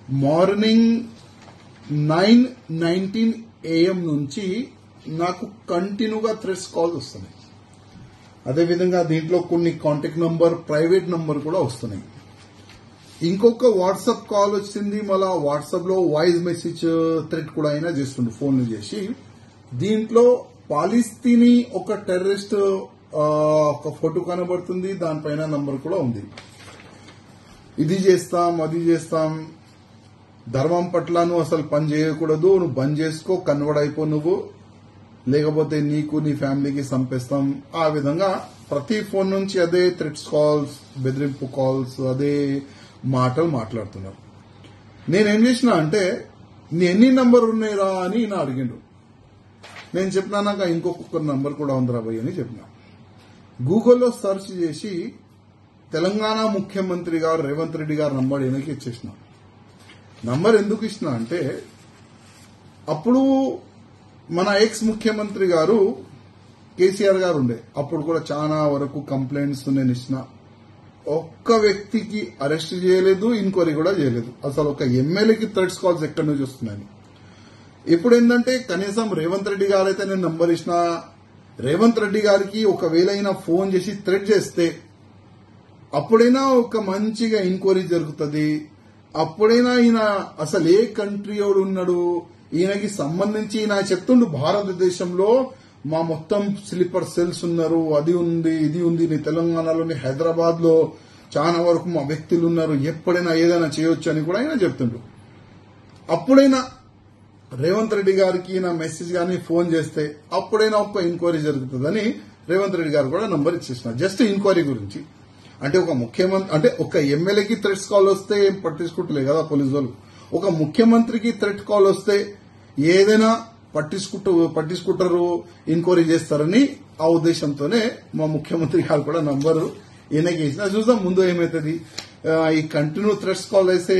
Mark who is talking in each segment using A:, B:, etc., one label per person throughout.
A: morning nine nineteen AM నుంచి నాకు కంటిన్యూగా థ్రెడ్స్ కాల్స్ వస్తున్నాయి అదేవిధంగా దీంట్లో కొన్ని కాంటాక్ట్ నంబర్ ప్రైవేట్ నంబర్ కూడా వస్తున్నాయి ఇంకొక వాట్సాప్ కాల్ వచ్చింది మళ్ళా వాట్సాప్ లో వాయిస్ మెసేజ్ థ్రెడ్ కూడా అయినా చేస్తుండు ఫోన్లు చేసి దీంట్లో పాలిస్తీనీ ఒక టెర్రరిస్ట్ ఆ, ఒక ఫోటో కనబడుతుంది దానిపైన నంబర్ కూడా ఉంది ఇది చేస్తాం అది చేస్తాం ధర్మం పట్ల నువ్వు అసలు పని చేయకూడదు నువ్వు బంద్ చేసుకో కన్వర్ట్ అయిపో నువ్వు లేకపోతే నీకు నీ ఫ్యామిలీకి చంపేస్తాం ఆ విధంగా ప్రతి ఫోన్ నుంచి అదే థ్రెట్స్ కాల్స్ బెదిరింపు కాల్స్ అదే మాటలు మాట్లాడుతున్నారు నేనేం చేసిన అంటే నీ ఎన్ని నంబర్ ఉన్నాయిరా అని నా అడిగిండు నేను చెప్పినా నాకు ఇంకొక నంబర్ కూడా ఉందిరా భయ్ అని చెప్పిన గూగుల్లో సెర్చ్ చేసి తెలంగాణ ముఖ్యమంత్రి గారు రేవంత్ రెడ్డి గారు నంబర్ ఈయనకి ఇచ్చేసిన నంబర్ ఎందుకు ఇచ్చిన అంటే అప్పుడు మన ఎక్స్ ముఖ్యమంత్రి గారు కేసీఆర్ గారు ఉండే అప్పుడు కూడా చాలా వరకు కంప్లైంట్స్ నేను ఇచ్చిన ఒక్క వ్యక్తికి అరెస్ట్ చేయలేదు ఇంక్వైరీ కూడా చేయలేదు అసలు ఒక ఎమ్మెల్యేకి థ్రెడ్స్ కాల్స్ ఎక్కడి నుంచి వస్తున్నాయని ఇప్పుడు ఏంటంటే కనీసం రేవంత్ రెడ్డి గారు అయితే నేను నంబర్ ఇచ్చిన రేవంత్ రెడ్డి గారికి ఒకవేళ అయినా ఫోన్ చేసి థ్రెడ్ చేస్తే అప్పుడైనా ఒక మంచిగా ఎంక్వైరీ జరుగుతుంది అప్పుడైనా ఈయన అసలు ఏ కంట్రీ వాడు ఉన్నాడు ఈయనకి సంబంధించి ఈయన చెప్తుండు భారతదేశంలో మా మొత్తం స్లీపర్ సెల్స్ ఉన్నారు అది ఉంది ఇది ఉంది నీ తెలంగాణలోని హైదరాబాద్ లో చాలా వరకు మా వ్యక్తులు ఉన్నారు ఎప్పుడైనా ఏదైనా చేయొచ్చు అని కూడా ఆయన చెప్తుండు అప్పుడైనా రేవంత్ రెడ్డి గారికి నా మెసేజ్ గానీ ఫోన్ చేస్తే అప్పుడైనా ఒక్క ఎంక్వైరీ జరుగుతుందని రేవంత్ రెడ్డి గారు కూడా నంబర్ ఇచ్చేసిన జస్ట్ ఎంక్వైరీ గురించి అంటే ఒక ముఖ్యమంత్రి అంటే ఒక ఎమ్మెల్యేకి థ్రెట్స్ కాల్ వస్తే ఏం పట్టించుకుంటలే కదా పోలీసు వాళ్ళు ఒక ముఖ్యమంత్రికి థ్రెట్ కాల్ వస్తే ఏదైనా పట్టించుకుంటూ పట్టించుకుంటారు ఎంక్వైరీ చేస్తారని ఆ ఉద్దేశంతోనే మా ముఖ్యమంత్రి గారు కూడా నంబరు ఈయనకి ఇచ్చిన చూద్దాం ముందు ఏమవుతుంది ఆ, ఈ కంటిన్యూ థ్రెట్స్ కాల్ అయితే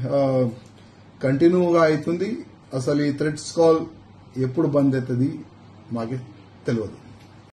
A: కంటిన్యూగా అవుతుంది అసలు ఈ థ్రెట్స్ కాల్ ఎప్పుడు బంద్ అవుతుంది మాకే తెలియదు